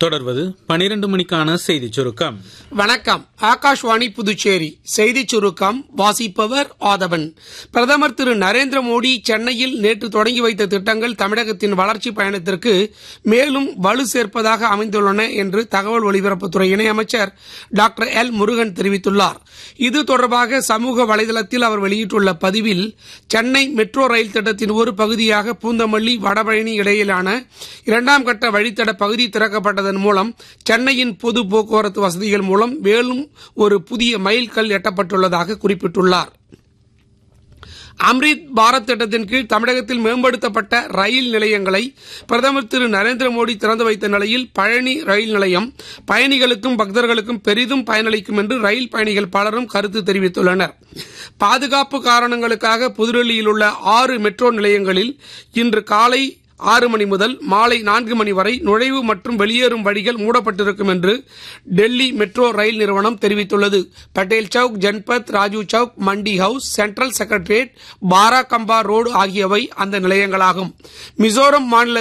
தொடர்வது பனிரெண்டு மணிக்கான செய்திச் சுருக்கம் வணக்கம் ஆகாஷ்வாணி புதுச்சேரி செய்திச் சுருக்கம் வாசிப்பவர் ஆதவன் பிரதமர் திரு நரேந்திர மோடி சென்னையில் நேற்று தொடங்கி வைத்த திட்டங்கள் தமிழகத்தின் வளர்ச்சி பயணத்திற்கு மேலும் வலு சேர்ப்பதாக அமைந்துள்ளன என்று தகவல் ஒலிபரப்புத்துறை இணையமைச்சர் டாக்டர் எல் முருகன் தெரிவித்துள்ளார் இது தொடர்பாக சமூக வலைதளத்தில் அவர் வெளியிட்டுள்ள பதிவில் சென்னை மெட்ரோ ரயில் திட்டத்தின் ஒரு பகுதியாக பூந்தமல்லி வடபழனி இடையிலான இரண்டாம் கட்ட வழித்தட பகுதி திறக்கப்பட்டதன் மூலம் சென்னையின் பொது போக்குவரத்து வசதிகள் மூலம் மேலும் ஒரு புதிய மைல்கல் எட்டப்பட்டுள்ளதாக குறிப்பிட்டுள்ளார் அம்ரித் பாரத் திட்டத்தின் கீழ் தமிழகத்தில் மேம்படுத்தப்பட்ட ரயில் நிலையங்களை பிரதமர் திரு நரேந்திர மோடி திறந்து வைத்த நிலையில் பழனி ரயில் நிலையம் பயணிகளுக்கும் பக்தர்களுக்கும் பெரிதும் பயனளிக்கும் என்று ரயில் பயணிகள் பலரும் கருத்து தெரிவித்துள்ளனர் பாதுகாப்பு காரணங்களுக்காக புதுடெல்லியில் உள்ள ஆறு மெட்ரோ நிலையங்களில் இன்று காலை ஆறு மணி முதல் மாலை நான்கு மணி வரை நுழைவு மற்றும் வெளியேறும் வழிகள் மூடப்பட்டிருக்கும் என்று டெல்லி மெட்ரோ ரயில் நிறுவனம் தெரிவித்துள்ளது Patel Chowk Janpath Rajiv Chowk Mandi house central secretariat Barakhamba road ஆகியவை அந்த நிலையங்களாகும் மிசோரம் மாநில